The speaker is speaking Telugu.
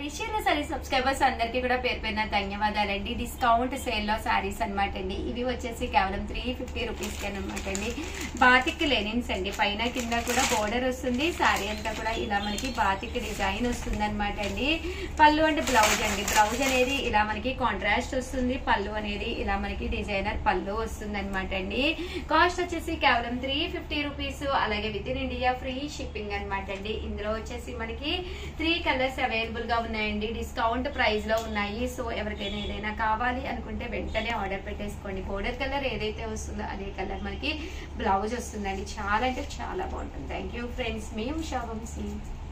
విషయంలో సరే సబ్స్క్రైబర్స్ అందరికీ కూడా పేరు పేరున ధన్యవాదాలండి డిస్కౌంట్ సేల్ లో సారీస్ అనమాట అండి ఇవి వచ్చేసి కేవలం త్రీ ఫిఫ్టీ రూపీస్ కి అనమాట అండి బాతిక్ లెనిన్స్ అండి పైన కింద కూడా బోర్డర్ వస్తుంది సారీ అంతా కూడా ఇలా మనకి బాతిక్ డిజైన్ వస్తుంది అనమాట అండి పళ్ళు అంటే బ్లౌజ్ అండి బ్లౌజ్ అనేది ఇలా మనకి కాంట్రాస్ట్ వస్తుంది పళ్ళు అనేది ఇలా మనకి డిజైనర్ పళ్ళు వస్తుంది అనమాట అండి కాస్ట్ వచ్చేసి కేవలం త్రీ ఫిఫ్టీ రూపీస్ అలాగే within India free shipping అనమాట అండి ఇందులో వచ్చేసి మనకి త్రీ కలర్స్ అవైలబుల్ గా ఉన్నాయండి డిస్కౌంట్ ప్రైస్ లో ఉన్నాయి సో ఎవరికైనా ఏదైనా కావాలి అనుకుంటే వెంటనే ఆర్డర్ పెట్టేసుకోండి బోర్డర్ కలర్ ఏదైతే వస్తుందో అదే కలర్ మనకి బ్లౌజ్ వస్తుందండి చాలా అంటే చాలా బాగుంటుంది థ్యాంక్ యూ ఫ్రెండ్స్ మేము షాబంసి